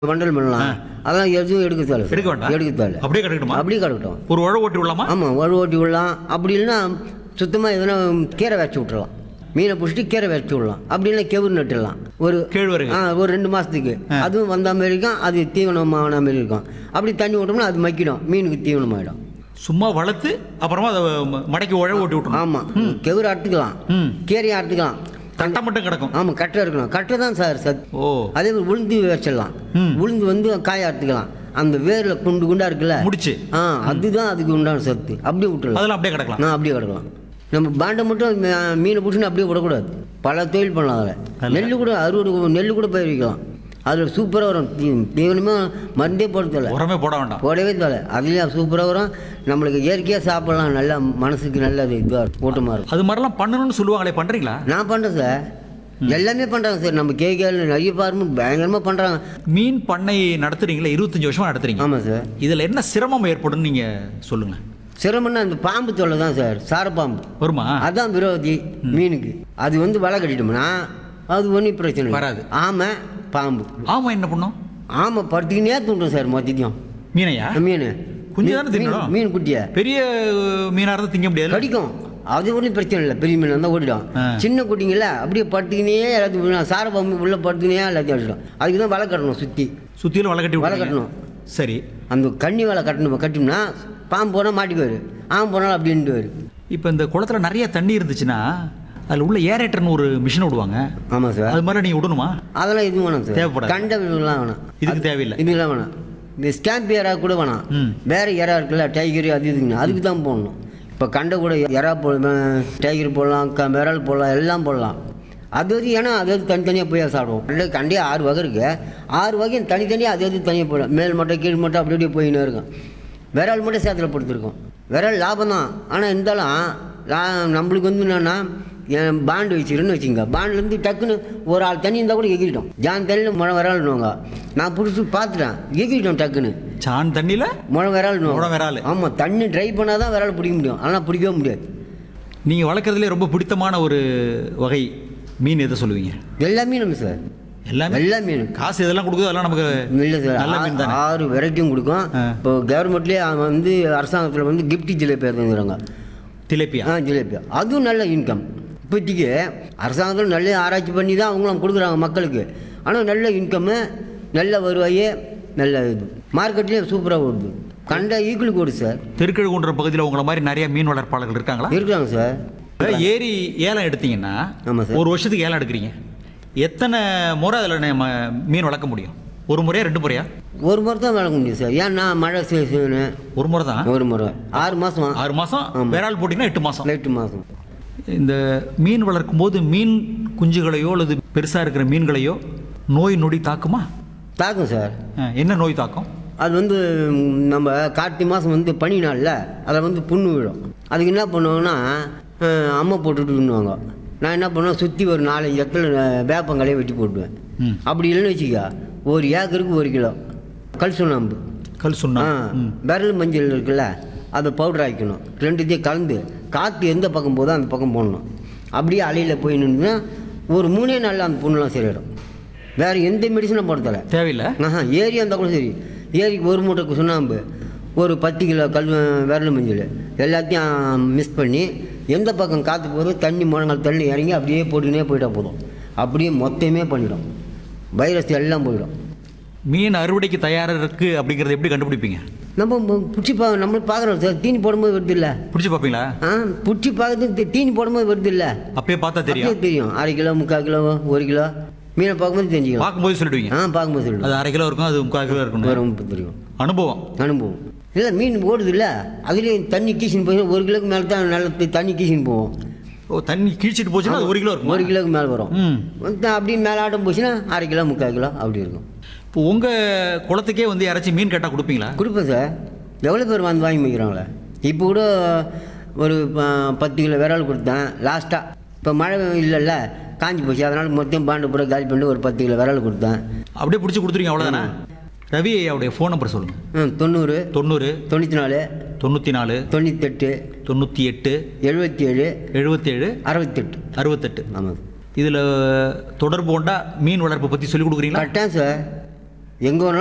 வண்டல் பண்ணலாம் அதெல்லாம் எதுவும் எடுக்க தேவை எடுக்க வேண்டாம் எடுக்க தேவை அப்படியே கிடக்கட்டுமா அப்படியே கிடக்கட்டும் ஒரு உழவு ஓட்டி விடலாமா ஆமாம் வலு ஓட்டி விடலாம் அப்படி இல்லைன்னா சுத்தமாக எதுனா கீரை வச்சு விட்டுறலாம் மீனை பிடிச்சிட்டு கீரை வச்சு விடலாம் அப்படி இல்லைன்னா கெவுரு நட்டுடலாம் ஒரு கேழ்வரகு ஆ ஒரு ரெண்டு மாதத்துக்கு அதுவும் வந்த மாதிரி இருக்கும் அது தீவனமான மாதிரி இருக்கும் அப்படி தண்ணி விட்டோம்னா அது மக்கிடும் மீனுக்கு தீவனமாயிடும் சும்மா வளர்த்து அப்புறமா அதை ம- மடக்கி உழவு ஓட்டி விட்டுரும் ஆமாம் கெவுரு அறுத்துக்கலாம் ம் கீரையை அறுத்துக்கலாம் கட்டை மட்டும் கிடக்கும் ஆமாம் கட்டை இருக்கணும் கட்டை தான் சார் சத் ஓ அதே மாதிரி உளுந்து வச்சிடலாம் ம். உளுந்து வந்து காய அறுத்துக்கலாம் அந்த வேரில் குண்டு குண்டா இருக்குல்ல முடிச்சு ஆ அதுதான் அதுக்கு உண்டான சத்து அப்படியே விட்டுறலாம் அதெல்லாம் அப்படியே கிடக்கலாம் நான் அப்படியே கிடக்கலாம் நம்ம பாண்டை மட்டும் மீ- மீனை பிடிச்சின்னு அப்படியே விடக்கூடாது பல தொழில் பண்ணலாம் அதில் நெல் கூட அறுவடை நெல் கூட பயிர் வைக்கலாம் அதில் சூப்பராக வரும் தீ- தீவனமே மருந்தே போட தேவை உரமே போட வேண்டாம் போடவே தேவை அதுலேயும் சூப்பராக வரும் நம்மளுக்கு இயற்கையாக சாப்பிடலாம் நல்லா மனசுக்கு நல்லது இதுவாக இருக்கும் ஊட்டமாக இருக்கும் அது மாதிரிலாம் பண்ணணும்னு சொல்லுவாங்களே பண்றீங்களா நான் பண்ணுறேன் சார் எல்லாமே பண்ணுறாங்க சார் நம்ம கேகேல நிறைய பார்மு பயங்கரமாக பண்ணுறாங்க மீன் பண்ணை நடத்துறீங்களா இருபத்தஞ்சு வருஷமா நடத்துறீங்க ஆமாம் சார் இதுல என்ன சிரமம் ஏற்படும் நீங்க சொல்லுங்க சிரமம்னா அந்த பாம்பு தொல்லை தான் சார் சாரப்பாம்பு வருமா அதான் விரோதி மீனுக்கு அது வந்து வலை கட்டிட்டோம்னா அது ஒன்றும் பிரச்சனை இல்லை. வராது. ஆமை பாம்பு ஆமா என்ன பண்ணும் ஆமை படுத்துக்கினே தூண்டும் சார் மொத்தத்தையும் மீனையா மீன் குஞ்சு தானே மீன் தின்னணும்? மீன் குட்டியை பெரிய மீனா இருந்தா திங்க முடியாது கடிக்கும் அது ஒன்றும் பிரச்சனை இல்லை பெரிய மீன் இருந்தால் ஓடிடும் ஆ. சின்ன குட்டிங்கள அப்படியே படுத்துக்கினே எல்லாத்தையும் விடணும். சாரப்பாம்பு உள்ளே படுத்துக்கினே எல்லாத்தையும் அடிச்சிடும் அதுக்கு தான் வலை கட்டணும் சுற்றி சுத்தியிலும் வலை கட்டி வலை விட்டுறீங்க. கட்டணும். சரி அந்த கண்ணி வலை கட்டணும் கட்டினோம்னா பாம்பு போனால் மாட்டிக்குவார் ஆம் போனாலும் அப்படின்ட்டு வரும் இப்போ இந்த குளத்துல நிறைய தண்ணி இருந்துச்சுன்னா அதுல உள்ள ஏரேட்டர்னு ஒரு மிஷின் விடுவாங்க ஆமாம் சார் அது மாதிரி நீங்க விடணுமா அதெல்லாம் எதுவும் வேணாம் சார் தேவைப்படாது. கண்ட இதெல்லாம் வேணாம் இதுக்கு தேவையில்லை இதெல்லாம் வேணாம் இந்த ஸ்டாம்ப் எறா கூட வேணாம் ம். வேற எறா இருக்குல்ல டைகர் அது இதுங்கண்ணா அதுக்கு தான் போடணும் இப்போ கண்ட கூட எறா போ டைகர் போடலாம் க விரல் போடலாம் எல்லாம் போடலாம் அது அது ஏன்னா அது அது தனித்தனியாக போய் சாப்பிடுவோம் இல்லை கண்டே ஆறு வகை இருக்கு ஆறு வகையும் தனித்தனியாக அது அது தனியாக போயிடும் மேல் மட்டும் கீழ் மட்டும் அப்படி அப்படியே போயின்னு இருக்கும் விரல் மட்டும் சேத்துல படுத்துருக்கோம் விரல் லாபம் தான் ஆனால் இருந்தாலும் லா- நம்மளுக்கு வந்து என்னன்னா என் பாண்டு வச்சுருன்னு வச்சுங்க பாண்ட்லேருந்து டக்குன்னு ஒரு ஆள் தண்ணி இருந்தால் கூட எகிரிட்டோம் ஜான் தண்ணியில் முழை விரல்னுவாங்க நான் பிடிச்சி பார்த்துட்டேன் எகிரிட்டோம் டக்குன்னு சான் தண்ணியில முழை விரல் முழ விரல். ஆமாம் தண்ணி ட்ரை பண்ணால் தான் விரல் பிடிக்க முடியும் ஆனால் பிடிக்கவே முடியாது நீங்க வளர்க்குறதுலே ரொம்ப பிடித்தமான ஒரு வகை மீன் எதை சொல்லுவீங்க எல்லாமே நம்ம சார் எல்லாமே எல்லா மீன் காசு இதெல்லாம் கொடுக்குது அதெல்லாம் நமக்கு இல்லை சார் நல்ல மீன் ஆ- தானே ஆறு வெரைட்டியும் கொடுக்கும் ஆ. இப்போ கவர்மெண்ட்லேயே வந்து அரசாங்கத்தில் வந்து கிஃப்ட் ஜிலேபி தந்துடுறாங்க திலேப்பியா ஆ ஜிலேபி அதுவும் நல்ல இன்கம் இப்போதைக்கு அரசாங்கத்தில் நல்ல ஆராய்ச்சி பண்ணி தான் அவங்களும் கொடுக்குறாங்க மக்களுக்கு ஆனால் நல்ல இன்கம்மு நல்ல வருவாய் நல்ல இது மார்க்கெட்லேயும் சூப்பராக ஓடுது கண்ட ஈக்குவலுக்கு ஓடுது சார் திருக்கழுகுன்ற பகுதியில் உங்களை மாதிரி நிறைய மீன் வளர்ப்பாளர்கள் இருக்காங்களா இருக்கிறாங்க சார் ஏரி ஏலம் எடுத்தீங்கன்னா ஆமாம் சார் ஒரு வருஷத்துக்கு ஏலம் எடுக்கிறீங்க எத்தனை முறை அதில் நம்ம மீன் வளர்க்க முடியும் ஒரு முறையா ரெண்டு முறையா ஒரு முறை தான் வளர்க்க முடியும் சார் ஏன்னா மழை சீசனு ஒரு முறை தான் ஒரு முறை ஆறு மாதம் ஆறு மாசம் விரால் போட்டிங்கன்னா எட்டு மாசம் எட்டு மாதம் இந்த மீன் வளர்க்கும் போது மீன் குஞ்சுகளையோ அல்லது பெருசா இருக்கிற மீன்களையோ நோய் நொடி தாக்குமா தாக்கும் சார் அஹ், என்ன நோய் தாக்கும் அது வந்து ம், நம்ம கார்த்திகை மாதம் வந்து பனி நாளில் அதில் வந்து புண்ணு விழும் அதுக்கு என்ன பண்ணுவாங்கன்னா அஹ், அம்மை போட்டுட்டுன்னுவாங்க நான் என்ன பண்ணுவேன் சுற்றி ஒரு நாலஞ்சு இடத்துல அஹ், வேப்பங்களையும் வெட்டி போட்டுவேன் ம். அப்படி இல்லைன்னு வச்சுக்க ஒரு ஏக்கருக்கு ஒரு கிலோ கல் சுண்ணாம்பு கல் சுண்ணா ஆ விரல் மஞ்சள் இருக்குல்ல அதை பவுடர் ஆக்கிக்கணும் ரெண்டுத்தையும் கலந்து காற்று எந்த பக்கம் போதோ அந்த பக்கம் போடணும் அப்படியே அலையில் போய் நின்றுனா ஒரு மூணே நாளில் அந்த புண்ணெலாம் சரியிடும் வேறு எந்த மெடிசனும் போட தேவை தேவையில்லை ஆஹா ஏரி இருந்தால் கூட சரி ஏரிக்கு ஒரு மூட்டை சுண்ணாம்பு ஒரு பத்து கிலோ கல் விரல் மஞ்சள் எல்லாத்தையும் மிக்ஸ் பண்ணி எந்த பக்கம் காற்று போதோ தண்ணி முழங்கால் தள்ளி இறங்கி அப்படியே போட்டுக்கினே போயிட்டா போதும் அப்படியே மொத்தமே பண்ணிடும் வைரஸ் எல்லாம் போயிடும் மீன் அறுவடைக்கு தயாரா இருக்கு அப்படிங்கறத எப்படி கண்டுபிடிப்பீங்க நம்ம பிடிச்சி பா நம்ம பார்க்குறோம் சார் தீனி போடும்போது வருது இல்லை பிடிச்சு பார்ப்பீங்களா ஆ பிடிச்சி பார்க்கறது தீனி போடும்போது வருது இல்லை அப்பயே பார்த்தா தெரியும் அப்படியே தெரியும் அரை கிலோ முக்கால் கிலோ ஒரு கிலோ மீனை பார்க்கும்போது தெரிஞ்சுக்கலாம் பார்க்கும்போது சொல்லிடுவீங்க ஆ பார்க்கும்போது சொல்லுவோம் அது அரை கிலோ இருக்கும் அது முக்கால் கிலோ இருக்கும் வரும் தெரியும் அனுபவம் அனுபவம் இல்லை மீன் ஓடுது இல்லை அதுலேயும் தண்ணி கீசின்னு போய் ஒரு கிலோக்கு மேலே தான் நல்ல தி- தண்ணி கீசின்னு போவோம் ஓ தண்ணி கீழ்ச்சிட்டு போச்சுன்னா அது ஒரு கிலோ இருக்கும் ஒரு கிலோக்கு மேலே வரும் ம் வந்து அப்படியே மேலே ஆட்டம் போச்சுன்னா அரை கிலோ முக்கால் கிலோ அப்படி இருக்கும் இப்போ உங்க குளத்துக்கே வந்து யாராச்சும் மீன் கேட்டா கொடுப்பீங்களா கொடுப்பேன் சார் எவ்வளோ பேர் வந்து வாங்கி வைக்கிறாங்களே இப்போ கூட ஒரு ப- பத்து கிலோ விரல் கொடுத்தேன் லாஸ்ட்டாக இப்போ மழை இல்லைல்ல காஞ்சி போச்சு அதனால் மொத்தம் பாண்டு பூரா காலி பண்ணிட்டு ஒரு பத்து கிலோ விரல் கொடுத்தேன் அப்படியே பிடிச்சி கொடுத்துருங்க அவ்வளோதானே ரவி ஐயாவுடைய ஃபோன் நம்பர் சொல்லுங்க ம், தொண்ணூறு தொண்ணூறு தொண்ணூற்றி நாலு தொண்ணூற்றி நாலு தொண்ணூத்தெட்டு தொண்ணூற்றி எட்டு எழுபத்தி ஏழு எழுபத்தேழு அறுபத்தெட்டு அறுபத்தெட்டு ஆமாம் இதில் தொடர்பு கொண்டா மீன் வளர்ப்பு பற்றி சொல்லி கொடுக்குறீங்களா கரெக்டாக சார் எங்கே வேணாலும்